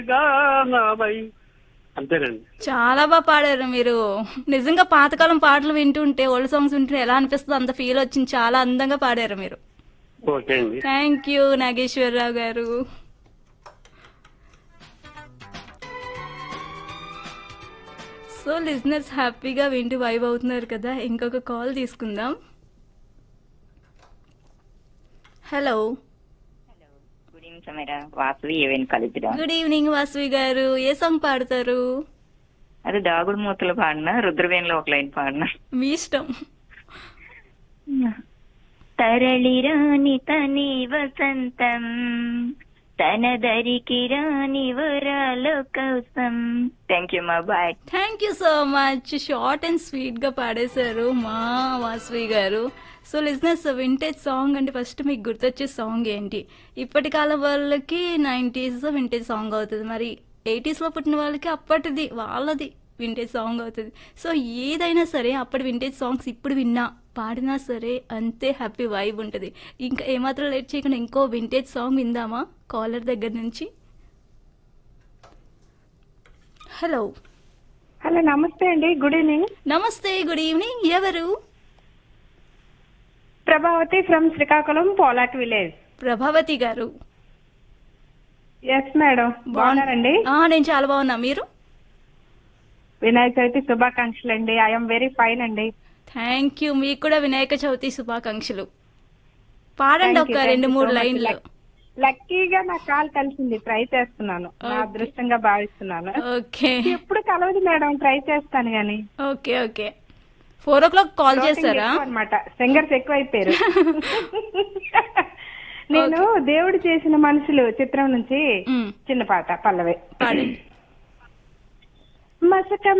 గానమై అంతేనండి చాలా బాగా పాడారు మీరు నిజంగా పాతకాలం పాటలు వింటుంటే ఓల్డ్ సాంగ్స్ వింటుంటే ఎలా అనిపిస్తుంది అంత ఫీల్ వచ్చింది చాలా అందంగా పాడారు మీరు ఓకే అండి థ్యాంక్ యూ నాగేశ్వరరావు గారు సో లిజినెస్ హ్యాపీగా వింటూ వైబ్ అవుతున్నారు కదా ఇంకొక కాల్ తీసుకుందాం hello good evening Sameera Vasavi ఏవైనా కలుద్దురా గుడ్ ఈవినింగ్ వాసవి గారు ఏ సాంగ్ పాడతారు అది దాగుడు మూతలు పాడిన రుద్రవేణిలో ఒక లైన్ పాడిన మీ ఇష్టం తరళి రాని తని వసంతం తన దరికి రాని వరాల కోసం థ్యాంక్ యూ మా bye thank you so much short and sweet గా పాడేశారు మా వాసవి గారు సో లిజినెస్ వింటేజ్ సాంగ్ అంటే ఫస్ట్ మీకు గుర్తొచ్చే సాంగ్ ఏంటి ఇప్పటి కాలం వాళ్ళకి నైంటీస్ వింటేజ్ సాంగ్ అవుతుంది మరి ఎయిటీస్ లో పుట్టిన వాళ్ళకి అప్పటిది వాళ్ళది వింటేజ్ సాంగ్ అవుతుంది సో ఏదైనా సరే అప్పటి వింటేజ్ సాంగ్స్ ఇప్పుడు విన్నా పాడినా సరే అంతే హ్యాపీ వైబ్ ఉంటుంది ఇంకా ఏమాత్రం లేట్ చేయకుండా ఇంకో వింటేజ్ సాంగ్ విందామా కాలర్ దగ్గర నుంచి హలో హలో నమస్తే అండి గుడ్ ఈవినింగ్ నమస్తే గుడ్ ఈవినింగ్ ఎవరు ప్రభావతి ఫ్రమ్ శ్రీకాకుళం పోలాట్ village Prabhavati garu yes madam బాగున్నారండి ఆ, నేను చాలా బాగున్నా మీరు వినాయక చవితి శుభాకాంక్షలు అండి ఐఎమ్ వెరీ ఫైన్ అండి థ్యాంక్ యూ మీకు కూడా వినాయక చవితి శుభాకాంక్షలు పాడండి Thank you, ఒక thank రెండు you మూడు so much. లైన్లు Luck- లక్కీగా నా కాల్ కలిసింది ట్రై చేస్తున్నాను నా Okay. అదృష్టంగా భావిస్తున్నాను ఓకే ఎప్పుడు కలవదు మేడం ట్రై చేస్తాను గాని okay okay four o'clock call చేశారా అనమాట సింగర్స్ ఎక్కువైపోయారు నేను దేవుడు చేసిన మనుషులు చిత్రం నుంచి మ్, చిన్న పాట పల్లవి పాడండి మసక